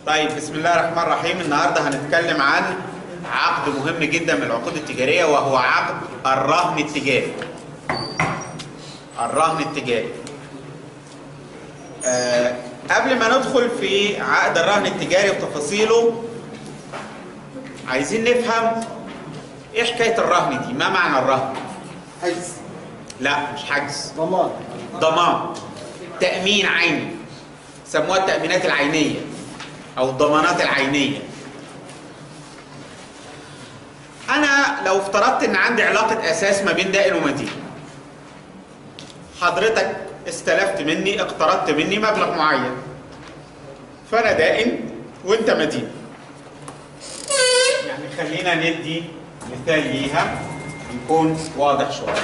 طيب بسم الله الرحمن الرحيم النهارده هنتكلم عن عقد مهم جدا من العقود التجاريه وهو عقد الرهن التجاري. الرهن التجاري. آه قبل ما ندخل في عقد الرهن التجاري وتفاصيله عايزين نفهم ايه حكايه الرهن دي؟ ما معنى الرهن؟ حجز لا مش حجز ضمان ضمان تأمين عيني سموها التأمينات العينية أو الضمانات العينية أنا لو افترضت إن عندي علاقة أساس ما بين دائن ومدين حضرتك استلفت مني اقترضت مني مبلغ معين فأنا دائن وأنت مدين يعني خلينا ندي مثال ليها يكون واضح شوية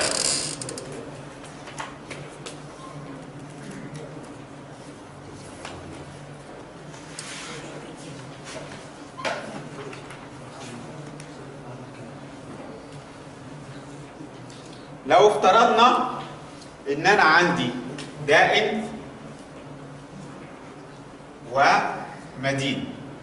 لو افترضنا ان انا عندي دائن ومدين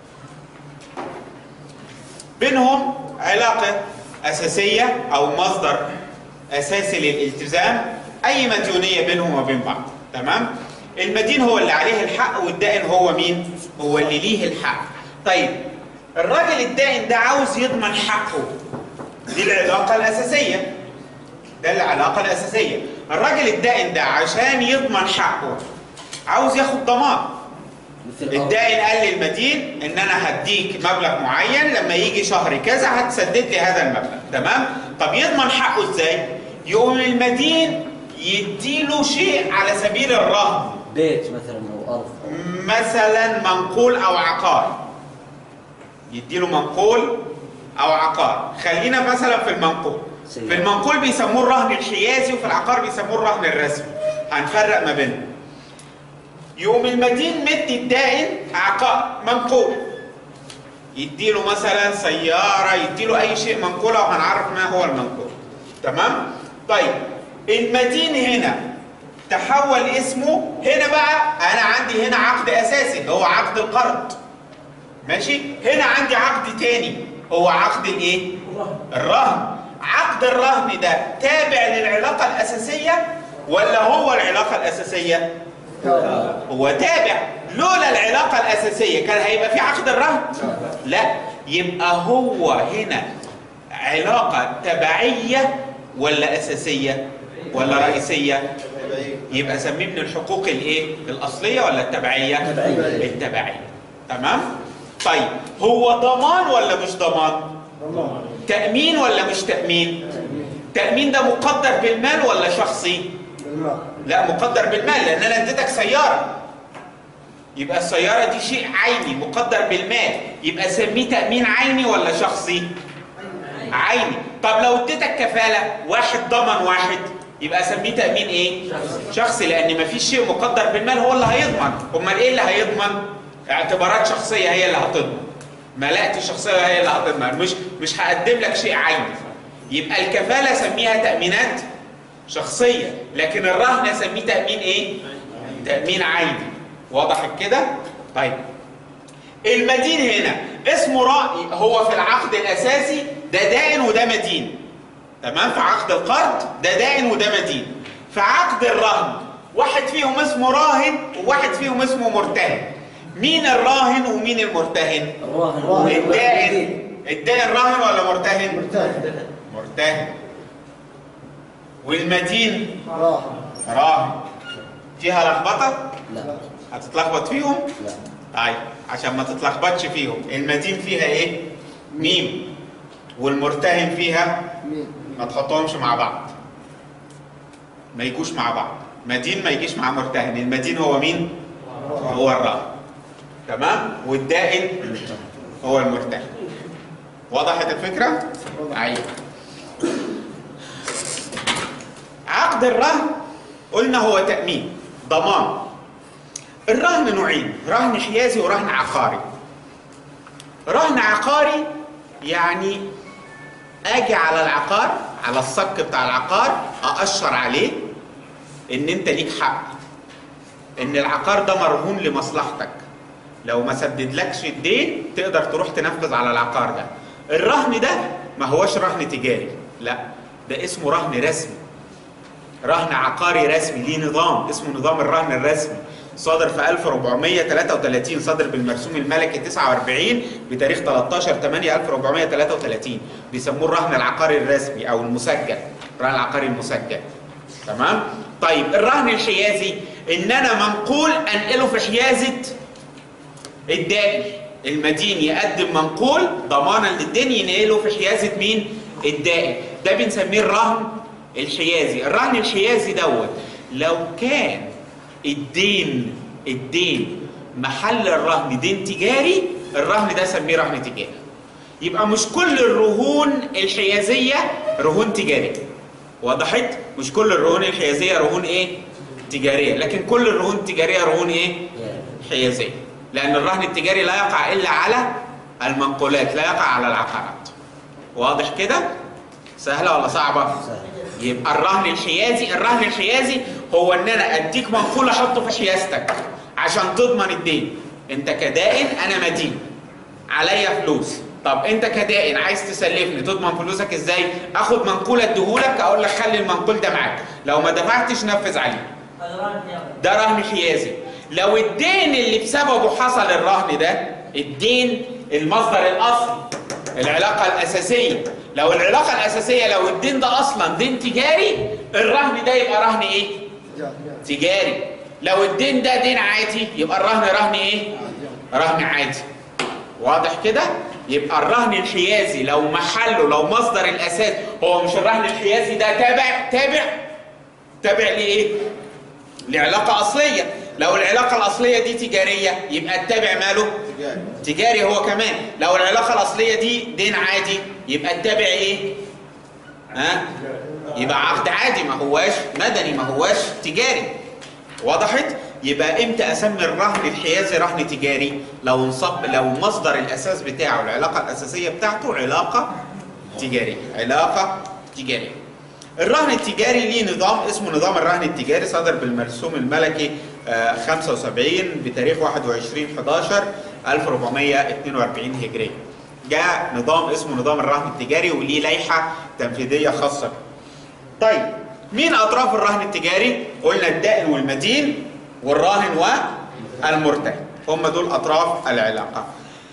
بينهم علاقة أساسية أو مصدر أساسي للالتزام أي مديونية بينهم وبين بعض تمام؟ المدين هو اللي عليه الحق والدائن هو مين؟ هو اللي ليه الحق طيب الراجل الدائن ده عاوز يضمن حقه دي العلاقة الأساسية ده العلاقة الأساسية الراجل الدائن ده عشان يضمن حقه عاوز ياخد ضمان مثل الأرض. الدائن قال للمدين ان انا هديك مبلغ معين لما يجي شهر كذا هتسدد لي هذا المبلغ تمام طب يضمن حقه ازاي يقوم المدين يديله شيء على سبيل الرهن بيت مثلا او ارض مثلا منقول او عقار يديله منقول او عقار خلينا مثلا في المنقول سيئة. في المنقول بيسموه الرهن الحيازي وفي العقار بيسموه الرهن الرسمي هنفرق ما بينهم يقوم المدين مدي الدائن عقار منقول يديله مثلا سيارة يديله أي شيء منقولة وهنعرف ما هو المنقول تمام؟ طيب المدين هنا تحول اسمه هنا بقى أنا عندي هنا عقد أساسي هو عقد القرض ماشي؟ هنا عندي عقد تاني هو عقد الإيه؟ الرهن عقد الرهن ده تابع للعلاقة الأساسية ولا هو العلاقة الأساسية؟ هو تابع لولا العلاقة الأساسية كان هيبقى في عقد الرهن؟ لا يبقى هو هنا علاقة تبعية ولا أساسية ولا رئيسية؟ يبقى سميه من الحقوق الايه؟ الأصلية ولا التبعية؟ تبعية. التبعية تمام؟ طيب هو ضمان ولا مش ضمان؟ تأمين ولا مش تأمين؟ تأمين ده مقدر بالمال ولا شخصي؟ لا مقدر بالمال لان انا اديتك سياره يبقى السياره دي شيء عيني مقدر بالمال يبقى سميه تامين عيني ولا شخصي عيني طب لو اديتك كفاله واحد ضمن واحد يبقى اسميه تامين ايه شخصي لان مفيش شيء مقدر بالمال هو اللي هيضمن امال ايه اللي هيضمن اعتبارات شخصيه هي اللي هتضمن ملاءتي الشخصيه هي اللي هتضمن مش مش هقدم لك شيء عيني يبقى الكفاله سميها تامينات شخصيه لكن الرهن اسميه تامين ايه تامين عيني واضح كده طيب المدين هنا اسمه رأي هو في العقد الاساسي ده دائن وده مدين تمام في عقد القرض ده دائن وده مدين في عقد الرهن واحد فيهم اسمه راهن وواحد فيهم اسمه مرتهن مين الراهن ومين المرتهن الراهن الدائن الدائن راهن ولا مرتهن مرتاح مرتهن والمدين راحة راهن فيها لخبطه لا هتتلخبط فيهم لا طيب عشان ما تتلخبطش فيهم المدين فيها ايه ميم والمرتهن فيها مين ما تحطهمش مع بعض ما يجوش مع بعض مدين ما يجيش مع مرتهن المدين هو مين هو الراهن تمام والدائن هو المرتهن وضحت الفكره ايوه عقد الرهن قلنا هو تامين ضمان الرهن نوعين رهن حيازي ورهن عقاري رهن عقاري يعني اجي على العقار على الصك بتاع العقار اقشر عليه ان انت ليك حق ان العقار ده مرهون لمصلحتك لو ما سددلكش الدين تقدر تروح تنفذ على العقار ده الرهن ده ما هوش رهن تجاري لا ده اسمه رهن رسمي رهن عقاري رسمي ليه نظام اسمه نظام الرهن الرسمي صادر في 1433 صادر بالمرسوم الملكي 49 بتاريخ 13 8 1433 بيسموه الرهن العقاري الرسمي او المسجل الرهن العقاري المسجل تمام طيب الرهن الحيازي ان انا منقول انقله في حيازه الدائن المدين يقدم منقول ضمانا للدين ينقله في حيازه مين الدائن ده بنسميه الرهن الحيازي الرهن الحيازي دوت لو كان الدين الدين محل الرهن دين تجاري الرهن ده سميه رهن تجاري يبقى مش كل الرهون الحيازيه رهون تجاريه وضحت مش كل الرهون الحيازيه رهون ايه تجاريه لكن كل الرهون التجاريه رهون ايه حيازيه لان الرهن التجاري لا يقع الا على المنقولات لا يقع على العقارات واضح كده سهله ولا صعبه سهل يبقى الرهن الحيازي الرهن الحيازي هو ان انا اديك منقول احطه في حيازتك عشان تضمن الدين انت كدائن انا مدين عليا فلوس طب انت كدائن عايز تسلفني تضمن فلوسك ازاي اخد منقول اديهولك اقول لك خلي المنقول ده معاك لو ما دفعتش نفذ عليه ده رهن حيازي لو الدين اللي بسببه حصل الرهن ده الدين المصدر الاصلي العلاقه الاساسيه لو العلاقه الاساسيه لو الدين ده اصلا دين تجاري الرهن ده يبقى رهن ايه تجاري لو الدين ده دين عادي يبقى الرهن رهن ايه رهن عادي واضح كده يبقى الرهن الحيازي لو محله لو مصدر الاساس هو مش الرهن الحيازي ده تابع تابع تابع لايه لعلاقه اصليه لو العلاقه الاصليه دي تجاريه يبقى التابع ماله تجاري هو كمان لو العلاقه الاصليه دي دين عادي يبقى التابع ايه ها يبقى عقد عادي ما هواش مدني ما هواش تجاري وضحت يبقى امتى اسمي الرهن الحيازي رهن تجاري لو انصب لو مصدر الاساس بتاعه العلاقه الاساسيه بتاعته علاقه تجاريه علاقه تجاريه الرهن التجاري ليه نظام اسمه نظام الرهن التجاري صدر بالمرسوم الملكي آه، 75 بتاريخ 21 11 1442 هجريه جاء نظام اسمه نظام الرهن التجاري وليه لائحه تنفيذيه خاصه به. طيب مين اطراف الرهن التجاري قلنا الدائن والمدين والراهن والمرتهن هم دول اطراف العلاقه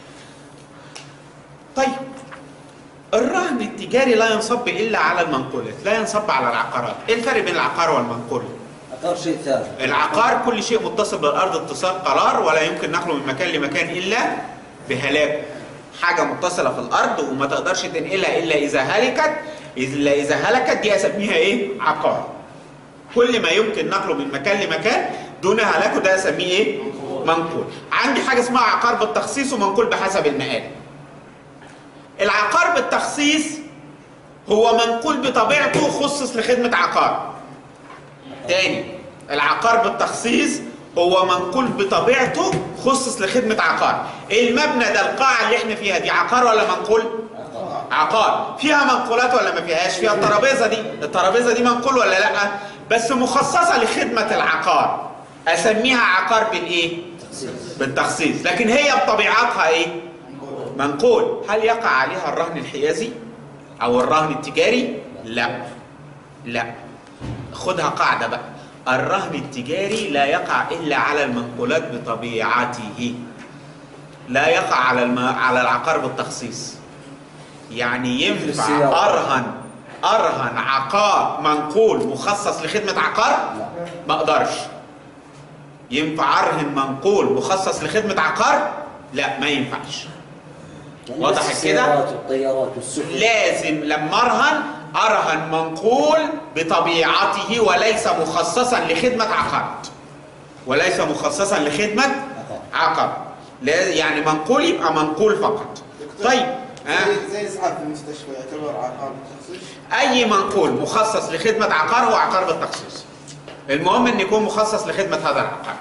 طيب الرهن التجاري لا ينصب الا على المنقولات لا ينصب على العقارات ايه الفرق بين العقار والمنقول عقار شيء ثابت العقار كل شيء متصل بالارض اتصال قرار ولا يمكن نقله من مكان لمكان الا بهلاك حاجه متصله في الارض وما تقدرش تنقلها الا اذا هلكت الا اذا هلكت دي اسميها ايه عقار كل ما يمكن نقله من مكان لمكان دون هلاكه ده اسميه ايه منقول عندي حاجه اسمها عقار بالتخصيص ومنقول بحسب المقال العقار بالتخصيص هو منقول بطبيعته خصص لخدمه عقار تاني العقار بالتخصيص هو منقول بطبيعته خصص لخدمة عقار المبنى ده القاعة اللي احنا فيها دي عقار ولا منقول؟ عقار عقار فيها منقولات ولا ما فيهاش فيها الترابيزة دي الترابيزة دي منقول ولا لا بس مخصصة لخدمة العقار أسميها عقار بالإيه؟ تخصيص بالتخصيص لكن هي بطبيعتها إيه؟ منقول هل يقع عليها الرهن الحيازي أو الرهن التجاري؟ لا لا خدها قاعدة بقى الرهن التجاري لا يقع إلا على المنقولات بطبيعته لا يقع على الم... على العقار بالتخصيص يعني ينفع السياق. أرهن أرهن عقار منقول مخصص لخدمة عقار لا ما أقدرش ينفع أرهن منقول مخصص لخدمة عقار لا ما ينفعش يعني وضحت بس كده؟ السيارات والطيارات والسفن لازم لما ارهن ارهن منقول بطبيعته وليس مخصصا لخدمه عقارات وليس مخصصا لخدمه عقار. عقار لا- يعني منقول يبقى منقول فقط طيب ها زي- زي اسعاف في المستشفى يعتبر عقار بالتخصيص اي منقول مخصص لخدمه عقار هو عقار بالتخصيص المهم ان يكون مخصص لخدمه هذا العقار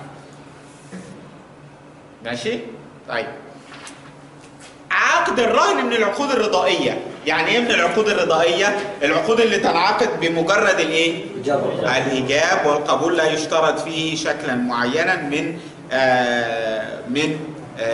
ماشي طيب عقد الرهن من العقود الرضائيه يعني ايه من العقود الرضائيه العقود اللي تنعقد بمجرد الايه جبر الايجاب والقبول لا يشترط فيه شكلا معينا من آه من آه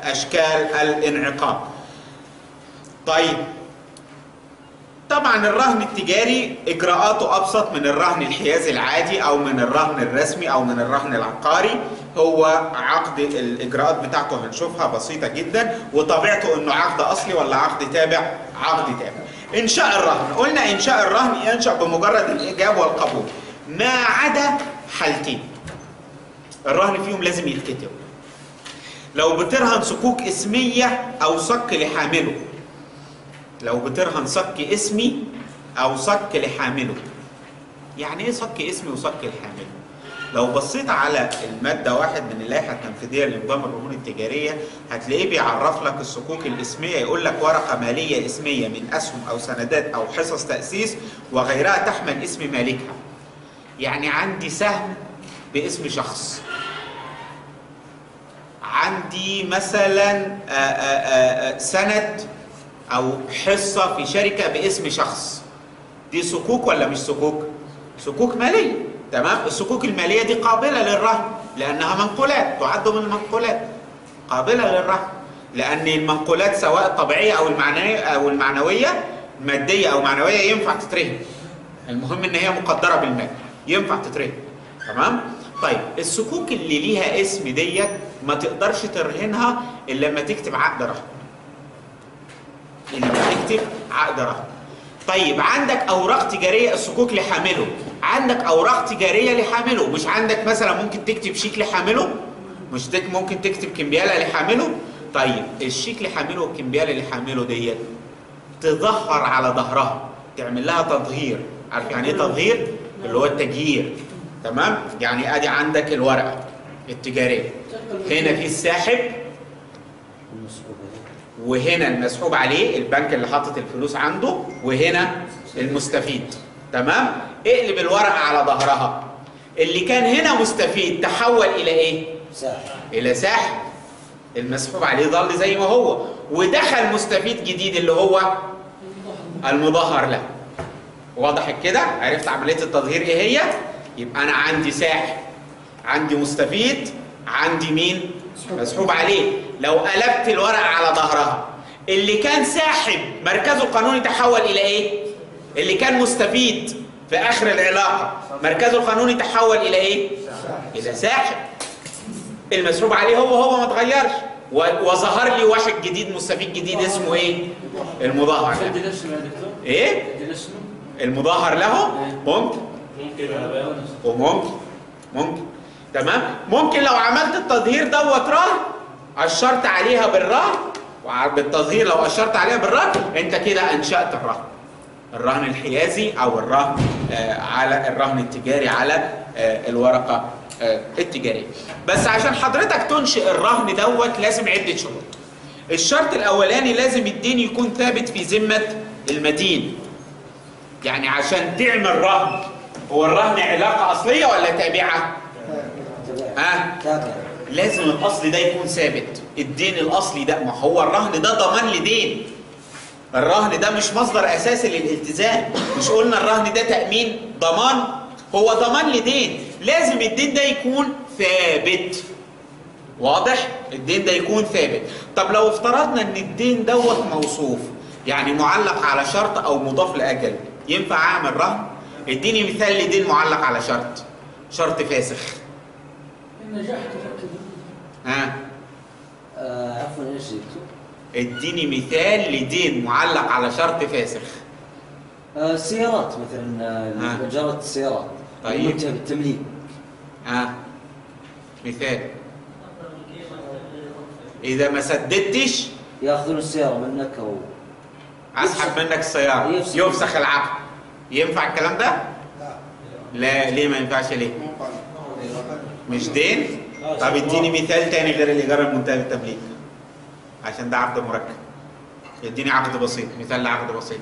اشكال الانعقاد طيب طبعا الرهن التجاري اجراءاته ابسط من الرهن الحيازي العادي او من الرهن الرسمي او من الرهن العقاري هو عقد الاجراءات بتاعته هنشوفها بسيطه جدا وطبيعته انه عقد اصلي ولا عقد تابع عقد تابع انشاء الرهن قلنا انشاء الرهن ينشا بمجرد الايجاب والقبول ما عدا حالتين الرهن فيهم لازم يتكتب لو بترهن صكوك اسميه او صك لحامله لو بترهن صك اسمي او صك لحامله يعني ايه صك اسمي وصك لحامله لو بصيت على المادة واحد من اللائحة التنفيذية لنظام الرهون التجارية هتلاقيه بيعرف لك الصكوك الاسمية يقول لك ورقة مالية اسمية من أسهم أو سندات أو حصص تأسيس وغيرها تحمل اسم مالكها يعني عندي سهم باسم شخص عندي مثلا آه، آه، آه، سند او حصه في شركه باسم شخص دي صكوك ولا مش صكوك صكوك ماليه تمام الصكوك الماليه دي قابله للرهن لانها منقولات تعد من المنقولات قابله للرهن لان المنقولات سواء الطبيعيه او المعنويه او المعنويه ماديه او معنويه ينفع تترهن المهم ان هي مقدره بالمال ينفع تترهن تمام طيب الصكوك اللي ليها اسم ديت ما تقدرش ترهنها الا لما تكتب عقد رهن اللي بتكتب عقد رهن طيب عندك اوراق تجاريه الصكوك لحامله عندك اوراق تجاريه لحامله مش عندك مثلا ممكن تكتب شيك لحامله مش تك ممكن تكتب كمبياله لحامله طيب الشيك لحامله والكمبياله لحامله ديت تظهر على ظهرها تعمل لها تظهير عارف يعني ايه تظهير اللي هو التجهير تمام يعني ادي عندك الورقه التجاريه هنا في الساحب المسحوب عليه. وهنا المسحوب عليه البنك اللي حاطط الفلوس عنده وهنا المستفيد تمام اقلب الورقه على ظهرها اللي كان هنا مستفيد تحول الى ايه ساحب الى ساحب المسحوب عليه ظل زي ما هو ودخل مستفيد جديد اللي هو المظهر له واضح كده عرفت عمليه التظهير ايه هي يبقى انا عندي ساحب عندي مستفيد عندي مين مسحوب عليه لو قلبت الورقه على ظهرها اللي كان ساحب مركزه القانوني تحول الى ايه اللي كان مستفيد في اخر العلاقه مركزه القانوني تحول الى ايه الى ساحب المسحوب عليه هو هو ما اتغيرش و- وظهر لي واحد جديد مستفيد جديد اسمه ايه المظاهر له. عندي الاسم يا دكتور ايه عندي الاسم المظاهر له ممكن ممكن انا وممكن ممكن تمام ممكن لو عملت التظهير دوت رهن اشرت عليها بالرهن وع- بالتظهير لو اشرت عليها بالرهن انت كده انشات الرهن الرهن الحيازي او الرهن آه على الرهن التجاري على آه الورقه آه التجاريه بس عشان حضرتك تنشئ الرهن دوت لازم عده شروط الشرط الاولاني لازم الدين يكون ثابت في ذمه المدين يعني عشان تعمل رهن هو الرهن علاقه اصليه ولا تابعه تابع ها تابع لازم الاصل ده يكون ثابت الدين الاصلي ده ما هو الرهن ده ضمان لدين الرهن ده مش مصدر اساسي للالتزام مش قلنا الرهن ده تامين ضمان هو ضمان لدين لازم الدين ده يكون ثابت واضح الدين ده يكون ثابت طب لو افترضنا ان الدين دوت موصوف يعني معلق على شرط او مضاف لاجل ينفع اعمل رهن اديني مثال لدين معلق على شرط شرط فاسخ ان نجحت فكذا ها آه عفوا ايش جبتوا؟ اديني مثال لدين معلق على شرط فاسخ آه السيارات مثلا آه. آه. إجارة السيارات طيب. المنتهى بالتمليك ها مثال اذا ما سددتش ياخذون السيارة منك أو اسحب منك السياره يفسخ. يفسخ العقد ينفع الكلام ده لا لا ليه ما ينفعش ليه مو قانون مش دين طب اديني مثال تاني غير الايجار المنتهي بالتمليك عشان ده عقد مركب اديني عقد بسيط مثال لعقد بسيط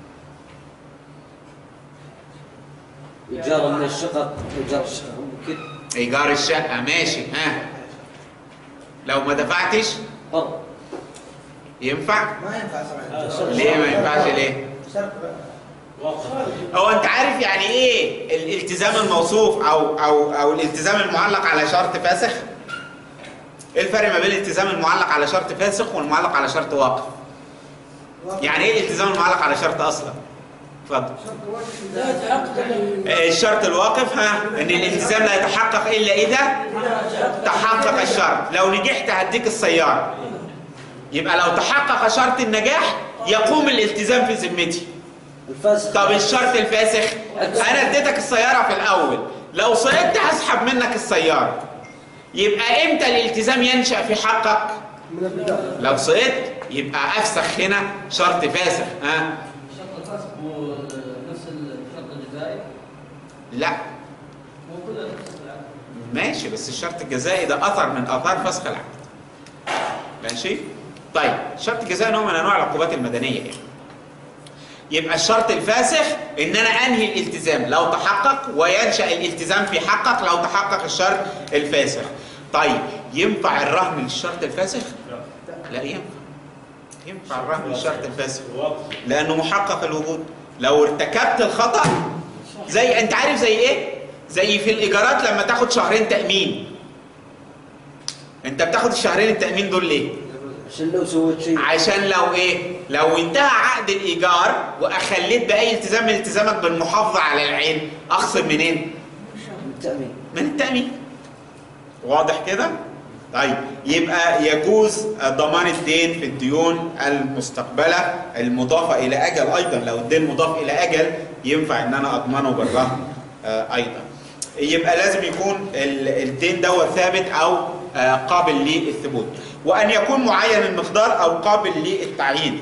إيجار من الشقق إيجار الشقق ممكن ايجار الشقه ماشي ها لو ما دفعتش قرض ينفع ما ينفع سمعت ليه ما ينفعش ليه سرق بقى. هو انت عارف يعني ايه الالتزام الموصوف او او او الالتزام المعلق على شرط فاسخ ايه الفرق ما بين الالتزام المعلق على شرط فاسخ والمعلق على شرط واقف يعني ايه الالتزام المعلق على شرط اصلا اتفضل لا يتحقق إلا آه، الشرط الواقف ها ان الالتزام لا يتحقق الا اذا تحقق الشرط لو نجحت هديك السياره يبقى لو تحقق شرط النجاح يقوم الالتزام في ذمتي الفاسخ طب الشرط الفاسخ انا اديتك السياره في الاول لو سقطت هسحب منك السياره يبقى امتى الالتزام ينشا في حقك من البداية لو سقطت يبقى افسخ هنا شرط فاسخ ها شرط الفسخ هو نفس الشرط الجزائي لا هو كله نفس العقد ماشي بس الشرط الجزائي ده اثر من اثار فسخ العقد ماشي طيب الشرط الجزائي نوع من انواع العقوبات المدنيه يعني يبقى الشرط الفاسخ ان انا انهي الالتزام لو تحقق وينشا الالتزام في حقك لو تحقق الشرط الفاسخ طيب ينفع الرهن للشرط الفاسخ لا ينفع ينفع الرهن للشرط الفاسخ لانه محقق الوجود لو ارتكبت الخطا زي انت عارف زي ايه زي في الايجارات لما تاخد شهرين تامين انت بتاخد الشهرين التامين دول ليه عشان لو سويت شيء عشان لو ايه لو انتهى عقد الايجار واخليت باي التزام من التزامك بالمحافظه على العين اخصم منين التأمين من التامين واضح كده طيب يبقى يجوز ضمان الدين في الديون المستقبله المضافه الى اجل ايضا لو الدين مضاف الى اجل ينفع ان انا اضمنه بالرهن آه، ايضا يبقى لازم يكون ال- الدين دوت ثابت او آه، قابل للثبوت وان يكون معين المقدار او قابل للتعيين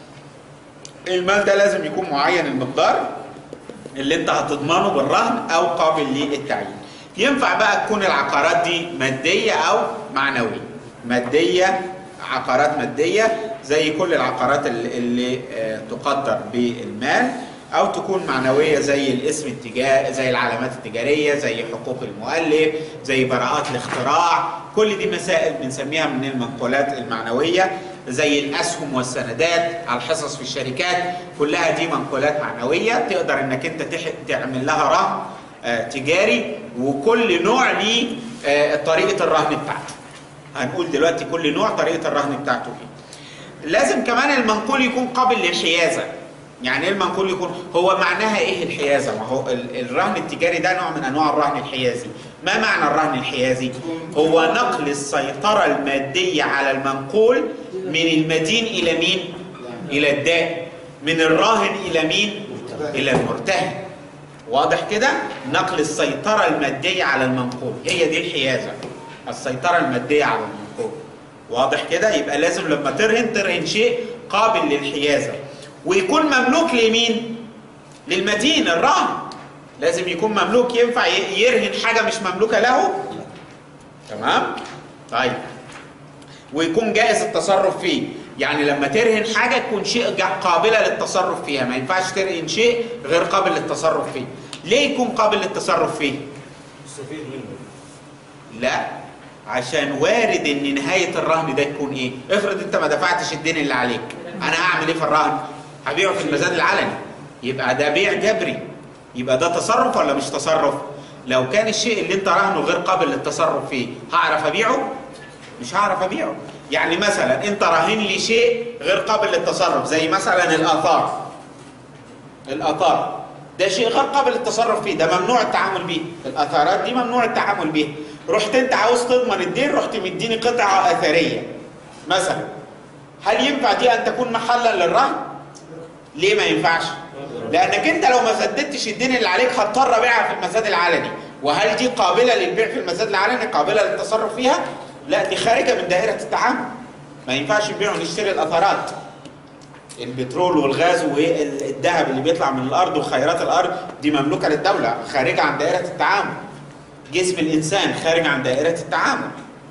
المال ده لازم يكون معين المقدار اللي انت هتضمنه بالرهن او قابل للتعيين ينفع بقى تكون العقارات دي ماديه او معنويه ماديه عقارات ماديه زي كل العقارات اللي, اللي آه، تقدر بالمال او تكون معنويه زي الاسم التجاري زي العلامات التجاريه زي حقوق المؤلف زي براءات الاختراع كل دي مسائل بنسميها من المنقولات المعنويه زي الاسهم والسندات على الحصص في الشركات كلها دي منقولات معنويه تقدر انك انت تح- تعمل لها رهن آه، تجاري وكل نوع ليه آه، طريقه الرهن بتاعته هنقول دلوقتي كل نوع طريقه الرهن بتاعته ايه لازم كمان المنقول يكون قابل للحيازه يعني ايه المنقول يكون هو معناها ايه الحيازه ما هو ال- الرهن التجاري ده نوع من انواع الرهن الحيازي ما معنى الرهن الحيازي هو نقل السيطره الماديه على المنقول من المدين الى مين الى الدائن من الراهن الى مين الى المرتهن واضح كده نقل السيطره الماديه على المنقول هي دي الحيازه السيطره الماديه على المنقول واضح كده يبقى لازم لما ترهن ترهن شيء قابل للحيازه ويكون مملوك لمين للمدين الراهن لازم يكون مملوك ينفع ي- يرهن حاجه مش مملوكه له تمام طيب ويكون جائز التصرف فيه يعني لما ترهن حاجه تكون شيء جا- قابله للتصرف فيها ما ينفعش ترهن شيء غير قابل للتصرف فيه ليه يكون قابل للتصرف فيه تستفيد منه لا عشان وارد ان نهايه الرهن ده تكون ايه افرض انت ما دفعتش الدين اللي عليك انا هعمل ايه في الرهن هبيعه في المزاد العلني يبقى ده بيع جبري يبقى ده تصرف ولا مش تصرف لو كان الشيء اللي انت راهنه غير قابل للتصرف فيه هعرف ابيعه مش هعرف ابيعه يعني مثلا انت راهن لي شيء غير قابل للتصرف زي مثلا الاثار الاثار ده شيء غير قابل للتصرف فيه ده ممنوع التعامل بيه الاثارات دي ممنوع التعامل بيها رحت انت عاوز تضمن الدين رحت مديني قطعه اثريه مثلا هل ينفع دي ان تكون محلا للرهن ليه ما ينفعش لانك انت لو ما سددتش الدين اللي عليك هتضطر ابيعها في المزاد العلني وهل دي قابله للبيع في المزاد العلني قابله للتصرف فيها لا دي خارجه من دائره التعامل ما ينفعش نبيع ونشتري الاثارات البترول والغاز والذهب اللي بيطلع من الارض وخيرات الارض دي مملوكه للدوله خارجه عن دائره التعامل جسم الانسان خارج عن دائره التعامل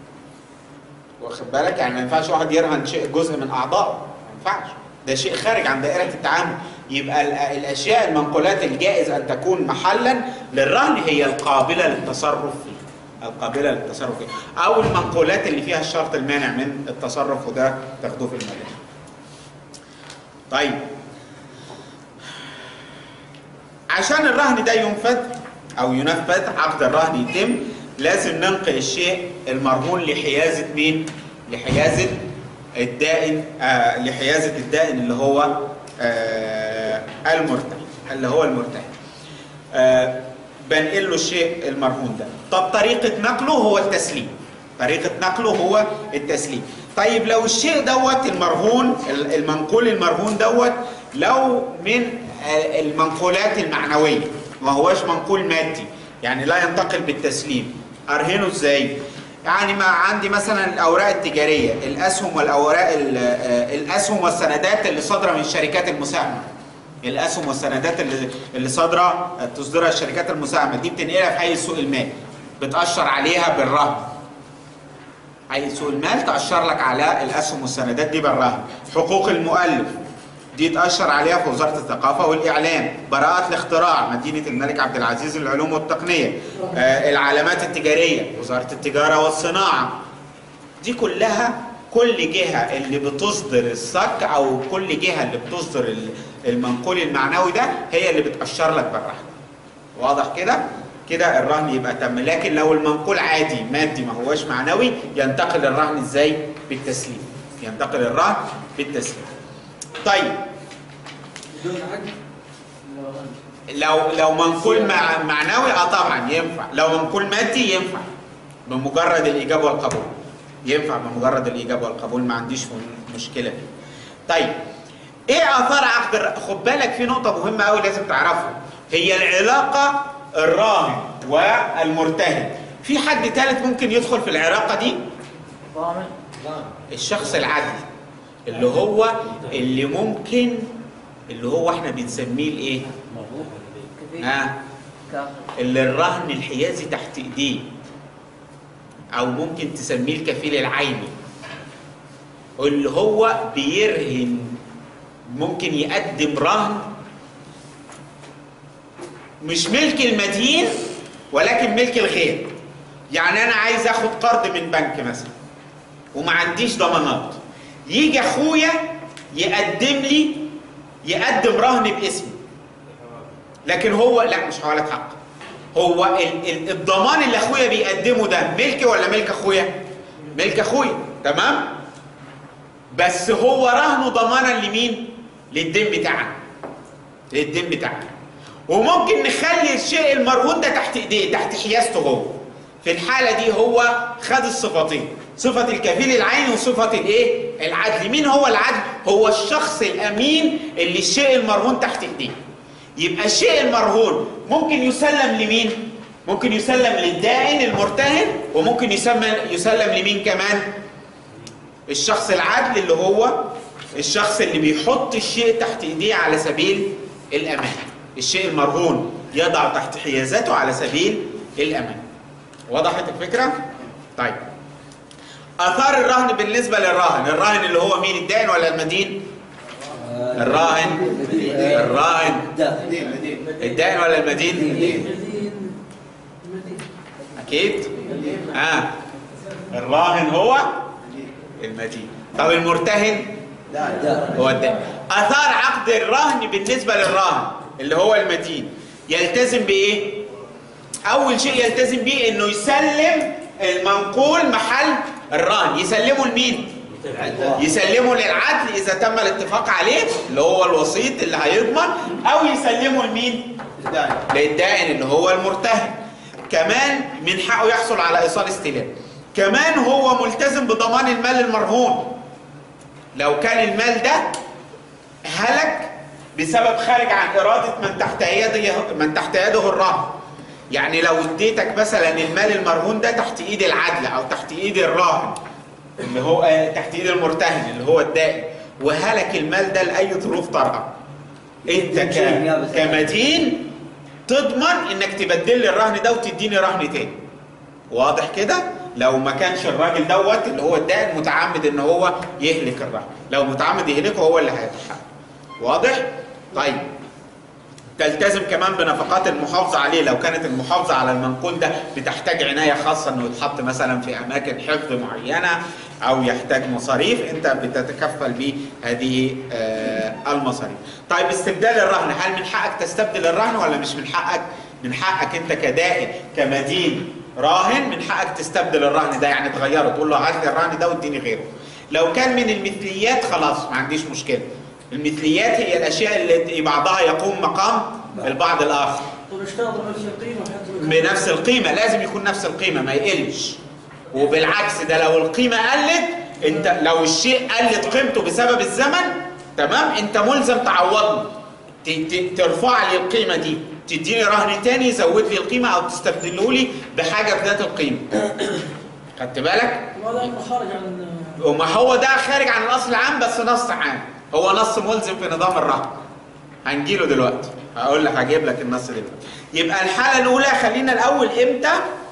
واخد بالك يعني ما ينفعش واحد يرهن شيء جزء من اعضائه ما ينفعش ده شيء خارج عن دائره التعامل يبقى ال- الاشياء المنقولات الجائز ان تكون محلا للرهن هي القابله للتصرف فيه القابله للتصرف فيه او المنقولات اللي فيها الشرط المانع من التصرف وده تاخدوه في المدرسه طيب عشان الرهن ده ينفذ او ينفذ عقد الرهن يتم لازم ننقل الشيء المرهون لحيازه مين لحيازه الدائن آه لحيازه الدائن اللي هو آه المرتهن اللي هو المرتهن آه بنقل له الشيء المرهون ده طب طريقة نقله هو التسليم طريقة نقله هو التسليم طيب لو الشيء دوت المرهون المنقول المرهون دوت لو من آه، المنقولات المعنوية ما هوش منقول مادي يعني لا ينتقل بالتسليم أرهنه ازاي يعني ما عندي مثلا الأوراق التجارية الأسهم والأوراق ال- آه، الأسهم والسندات اللي صادرة من الشركات المساهمة الاسهم والسندات اللي اللي صادره تصدرها الشركات المساهمه دي بتنقلها في حي سوق المال بتاشر عليها بالرهن حي سوق المال تاشر لك على الاسهم والسندات دي بالرهن حقوق المؤلف دي تاشر عليها في وزاره الثقافه والاعلام براءات الاختراع مدينه الملك عبد العزيز للعلوم والتقنيه آه العلامات التجاريه وزاره التجاره والصناعه دي كلها كل جهة اللي بتصدر الصك أو كل جهة اللي بتصدر ال- المنقول المعنوي ده هي اللي بتأشر لك بالرهن واضح كده؟ كده الرهن يبقى تم لكن لو المنقول عادي مادي ما هوش معنوي ينتقل الرهن ازاي؟ بالتسليم ينتقل الرهن بالتسليم طيب بدون عقد لو لو منقول مع معنوي اه طبعا ينفع لو منقول مادي ينفع بمجرد الايجاب والقبول ينفع بمجرد الايجاب والقبول ما عنديش مشكله فيه طيب ايه اثار عقد الر- خد بالك في نقطه مهمه قوي لازم تعرفها هي العلاقه الراهن والمرتهن في حد ثالث ممكن يدخل في العلاقه دي ضامن الشخص العادي اللي هو اللي ممكن اللي هو احنا بنسميه الايه كفيل ها كافر اللي الرهن الحيازي تحت ايديه او ممكن تسميه الكفيل العيني اللي هو بيرهن ممكن يقدم رهن مش ملك المدين ولكن ملك الغير يعني انا عايز اخد قرض من بنك مثلا وما عنديش ضمانات يجي اخويا يقدم لي يقدم رهن باسمي لكن هو لا مش حوالة حق هو ال ال الضمان اللي اخويا بيقدمه ده ملكي ولا ملك اخويا ملك اخويا تمام بس هو رهنه ضمانا لمين للدين بتاعنا للدين بتاعنا وممكن نخلي الشيء المرهون ده تحت ايديه تحت حيازته هو في الحاله دي هو خد الصفتين صفه الكفيل العيني وصفه الايه العدل مين هو العدل هو الشخص الامين اللي الشيء المرهون تحت ايديه يبقى الشيء المرهون ممكن يسلم لمين ممكن يسلم للدائن المرتهن وممكن يسمى يسلم لمين كمان الشخص العدل اللي هو الشخص اللي بيحط الشيء تحت ايديه على سبيل الامان الشيء المرهون يضع تحت حيازاته على سبيل الامان وضحت الفكره طيب اثار الرهن بالنسبه للراهن الراهن اللي هو مين الدائن ولا المدين الراهن الراهن ده مدين مدين الدائن ولا المدين مدين مدين اكيد اه الراهن هو المدين طب المرتهن لا ده هو الدائن اثار عقد الرهن بالنسبه للراهن اللي هو المدين يلتزم بايه اول شيء يلتزم بيه انه يسلم المنقول محل الرهن يسلمه لمين يسلمه للعدل اذا تم الاتفاق عليه اللي هو الوسيط اللي هيضمن او يسلمه لمين الداعي للدائن اللي هو المرتهن كمان من حقه يحصل على ايصال استلام كمان هو ملتزم بضمان المال المرهون لو كان المال ده هلك بسبب خارج عن إرادة من تحت يده من تحت يده الرهن يعني لو اديتك مثلا المال المرهون ده تحت ايد العدل او تحت ايد الراهن اللي هو آه، تحت ايد المرتهن اللي هو الدائن وهلك المال ده لاي ظروف طارئه انت ك... تدين يا بس. كمدين تضمن انك تبدل لي الرهن ده وتديني رهن تاني واضح كده لو ما كانش الراجل دوت اللي هو الدائن متعمد ان هو يهلك الرهن لو متعمد يهلكه هو اللي هيتحقق واضح طيب تلتزم كمان بنفقات المحافظة عليه لو كانت المحافظة على المنقول ده بتحتاج عناية خاصة انه يتحط مثلا في اماكن حفظ معينة او يحتاج مصاريف انت بتتكفل بهذه آه، المصاريف طيب استبدال الرهن هل من حقك تستبدل الرهن ولا مش من حقك من حقك انت كدائن كمدين راهن من حقك تستبدل الرهن ده يعني تغيره تقول له هات لي الرهن ده واديني غيره لو كان من المثليات خلاص ما عنديش مشكله المثليات هي الاشياء اللي بعضها يقوم مقام البعض الاخر طب اشتغل بنفس القيمة حتى بنفس القيمه لازم يكون نفس القيمه ما يقلش وبالعكس ده لو القيمه قلت انت لو الشيء قلت قيمته بسبب الزمن تمام انت ملزم تعوضني ت- ت- ترفع لي القيمه دي تديني رهن تاني يزود لي القيمه او تستبدله لي بحاجه بذات القيمه خدت بالك وهذا يبقى خارج عن وما هو ده خارج عن الاصل العام بس نص عام هو نص ملزم في نظام الرهن هنجيله دلوقتي هقول لك هجيب لك النص دلوقتي يبقى الحاله الاولى خلينا الاول امتى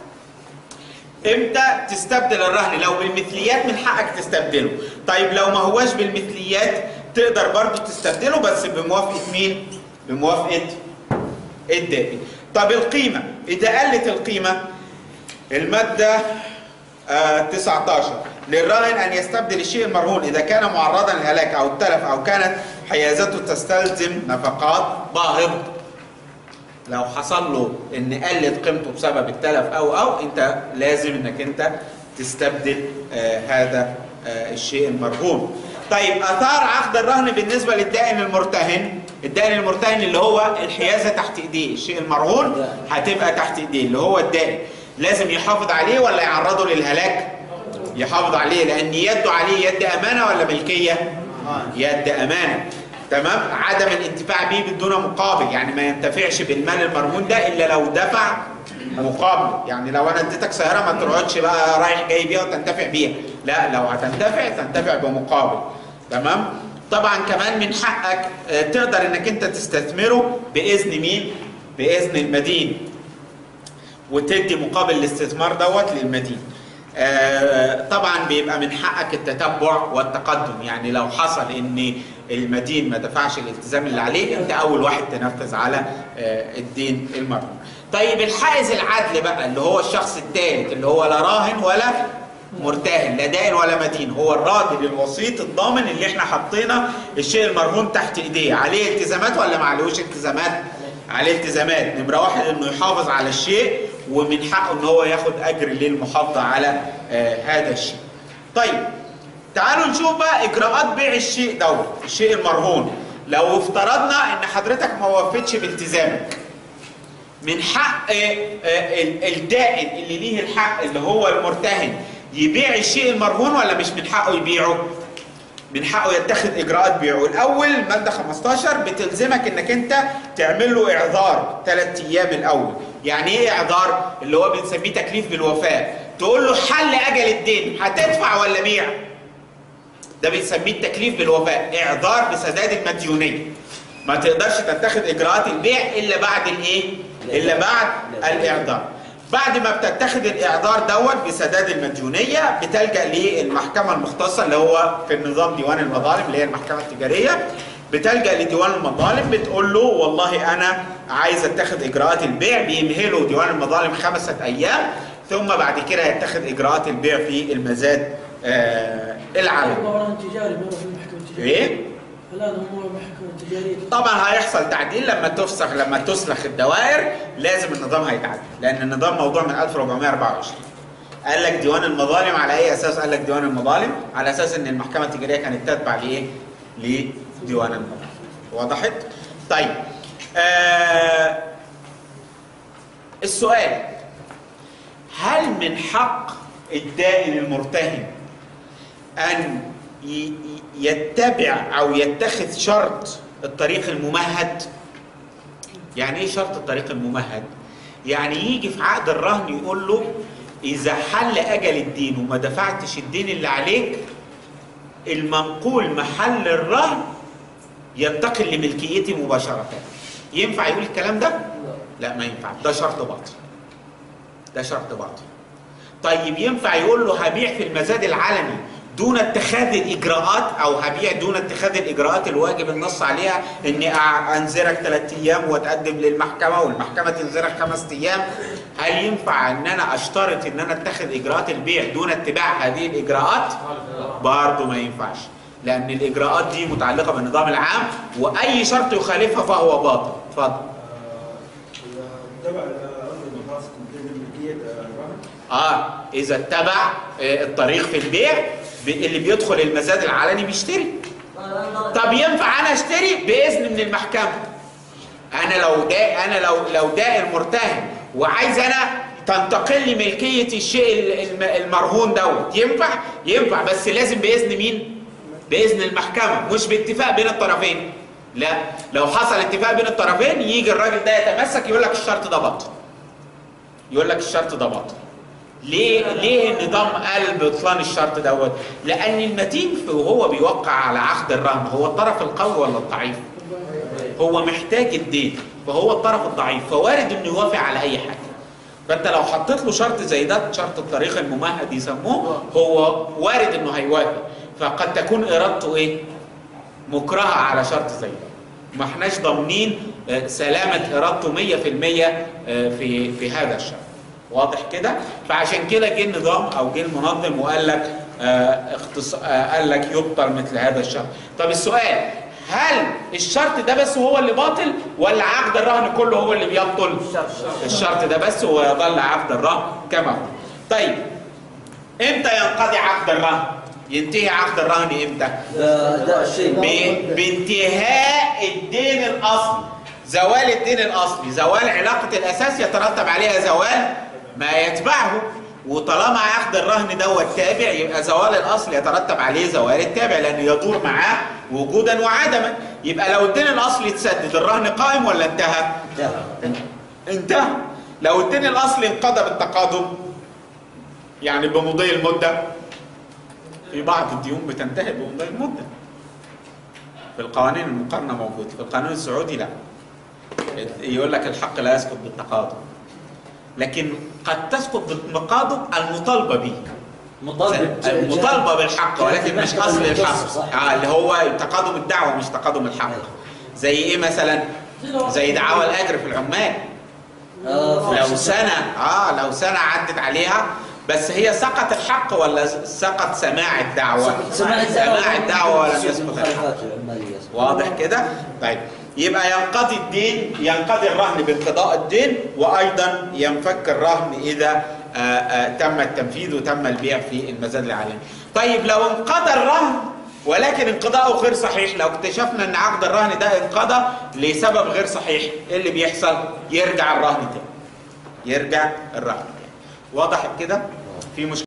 امتى تستبدل الرهن لو بالمثليات من حقك تستبدله طيب لو ما هواش بالمثليات تقدر برضو تستبدله بس بموافقه مين بموافقه الدائن طب القيمه اذا قلت القيمه الماده آه 19 للراهن ان يستبدل الشيء المرهون اذا كان معرضا للهلاك او التلف او كانت حيازته تستلزم نفقات باهظ لو حصل له ان قلت قيمته بسبب التلف او او انت لازم انك انت تستبدل آه هذا آه الشيء المرهون طيب اثار عقد الرهن بالنسبه للدائن المرتهن الدائن المرتهن اللي هو الحيازه تحت ايديه الشيء المرهون هتبقى تحت ايديه اللي هو الدائن لازم يحافظ عليه ولا يعرضه للهلاك يحافظ عليه لان يده عليه يد امانه ولا ملكيه يد امانه تمام عدم الانتفاع به بدون مقابل يعني ما ينتفعش بالمال المرهون ده الا لو دفع مقابل يعني لو انا اديتك سياره ما تقعدش بقى رايح جاي بيها وتنتفع بيها لا لو هتنتفع تنتفع بمقابل تمام طبعا كمان من حقك آه، تقدر انك انت تستثمره باذن مين باذن المدين وتدي مقابل الاستثمار دوت للمدين آه، طبعا بيبقى من حقك التتبع والتقدم يعني لو حصل ان المدين ما دفعش الالتزام اللي عليه انت اول واحد تنفذ على آه، الدين المرهون طيب الحائز العدل بقى اللي هو الشخص الثالث اللي هو لا راهن ولا مرتهن لا دائن ولا مدين هو الراضي للوسيط الضامن اللي احنا حطينا الشيء المرهون تحت ايديه عليه التزامات ولا ما عليهوش التزامات عليه التزامات نمره واحد انه يحافظ على الشيء ومن حقه ان هو ياخد اجر للمحافظه على آه هذا الشيء طيب تعالوا نشوف بقى اجراءات بيع الشيء دوت الشيء المرهون لو افترضنا ان حضرتك ما وفيتش بالتزامك من حق آه، آه، ال- الدائن اللي ليه الحق اللي هو المرتهن يبيع الشيء المرهون ولا مش من حقه يبيعه من حقه يتخذ اجراءات بيعه الاول ماده 15 بتلزمك انك انت تعمل له اعذار ثلاث ايام الاول يعني ايه اعذار اللي هو بنسميه تكليف بالوفاء تقول له حل اجل الدين هتدفع ولا بيع ده بنسميه التكليف بالوفاء اعذار بسداد المديونيه ما تقدرش تتخذ اجراءات البيع الا بعد الايه الا بعد الاعذار بعد ما بتتخذ الاعذار دوت بسداد المديونيه بتلجا للمحكمه المختصه اللي هو في النظام ديوان المظالم اللي هي المحكمه التجاريه بتلجا لديوان المظالم بتقول له والله انا عايز اتخذ اجراءات البيع بيمهله ديوان المظالم خمسه ايام ثم بعد كده يتخذ اجراءات البيع في المزاد آه العالمي يبقى رهن تجاري ما يروح المحكمة التجارية ايه الآن هم المحكمة التجارية طبعا هيحصل تعديل لما تفسخ لما تسلخ الدوائر لازم النظام هيتعدل لان النظام موضوع من 1424 قال لك ديوان المظالم على اي اساس قال لك ديوان المظالم على اساس ان المحكمه التجاريه كانت تتبع لايه لديوان المظالم وضحت طيب آه السؤال هل من حق الدائن المرتهن ان ي- ي- يتبع او يتخذ شرط الطريق الممهد يعني ايه شرط الطريق الممهد يعني يجي في عقد الرهن يقول له اذا حل اجل الدين وما دفعتش الدين اللي عليك المنقول محل الرهن ينتقل لملكيتي مباشره ينفع يقول الكلام ده لا ما ينفع ده شرط باطل ده شرط باطل طيب ينفع يقول له هبيع في المزاد العلني دون اتخاذ الاجراءات او هبيع دون اتخاذ الاجراءات الواجب النص عليها اني أع- انذرك ثلاث ايام وتقدم للمحكمه والمحكمه تنذرك خمس ايام هل ينفع ان انا اشترط ان انا اتخذ اجراءات البيع دون اتباع هذه الاجراءات؟ برضه ما ينفعش لان الاجراءات دي متعلقه بالنظام العام واي شرط يخالفها فهو باطل اتفضل إذا تبع الأمر المخاص تنتهي ملكية الرهن اه اذا اتبع آه، الطريق في البيع ب- اللي بيدخل المزاد العلني بيشتري طب ينفع انا اشتري باذن من المحكمه انا لو دا انا لو لو دائن مرتهن وعايز انا تنتقل لي ملكيه الشيء ال- الم- المرهون دوت ينفع ينفع بس لازم باذن مين باذن المحكمه مش باتفاق بين الطرفين لا لو حصل اتفاق بين الطرفين يجي الراجل ده يتمسك يقول لك الشرط ده باطل يقول لك الشرط ده باطل ليه ليه النظام قال بطلان الشرط دوت لان المتين في- وهو بيوقع على عقد الرهن هو الطرف القوي ولا الضعيف هو محتاج الدين فهو الطرف الضعيف فوارد انه يوافق على اي حاجه فانت لو حطيت له شرط زي ده شرط الطريق الممهد يسموه هو وارد انه هيوافق فقد تكون ارادته ايه مكرهه على شرط زي ده ما احناش ضامنين آه، سلامه ارادته 100% آه، في في هذا الشرط واضح كده فعشان كده جه النظام او جه المنظم وقال لك آه، اختص... آه، قال لك يبطل مثل هذا الشرط طب السؤال هل الشرط ده بس هو اللي باطل ولا عقد الرهن كله هو اللي بيبطل الشرط ده بس ويظل عقد الرهن كما هو طيب امتى ينقضي عقد الرهن ينتهي عقد الرهن امتى ده ده الشيء ب- بانتهاء الدين الاصلي زوال الدين الاصلي زوال علاقه الاساس يترتب عليها زوال ما يتبعه وطالما عقد الرهن دوت تابع يبقى زوال الاصل يترتب عليه زوال التابع لانه يدور معاه وجودا وعدما يبقى لو الدين الاصلي اتسدد الرهن قائم ولا انتهى؟ انتهى لو الدين الاصلي انقضى بالتقادم يعني بمضي المده في بعض الديون بتنتهي بمضي المده في القوانين المقارنه موجود في القانون السعودي لا يقول لك الحق لا يسقط بالتقادم لكن قد تسقط بالتقادم المطالبه به مطالبه بالحق ولكن مش اصل الحق آه اللي هو تقادم الدعوه مش تقادم الحق زي ايه مثلا زي دعاوى الاجر في العمال لو سنه اه لو سنه عدت عليها بس هي سقط الحق ولا سقط سماع الدعوه سماع الدعوة سماع الدعوه ولم يسقط الحق المخالفات العمالية واضح كده طيب يبقى ينقضي الدين ينقضي الرهن بانقضاء الدين وايضا ينفك الرهن اذا آه، آه، تم التنفيذ وتم البيع في المزاد العالمي طيب لو انقضى الرهن ولكن انقضاؤه غير صحيح لو اكتشفنا ان عقد الرهن ده انقضى لسبب غير صحيح ايه اللي بيحصل يرجع الرهن تاني يرجع الرهن تاني واضح كده في مشكله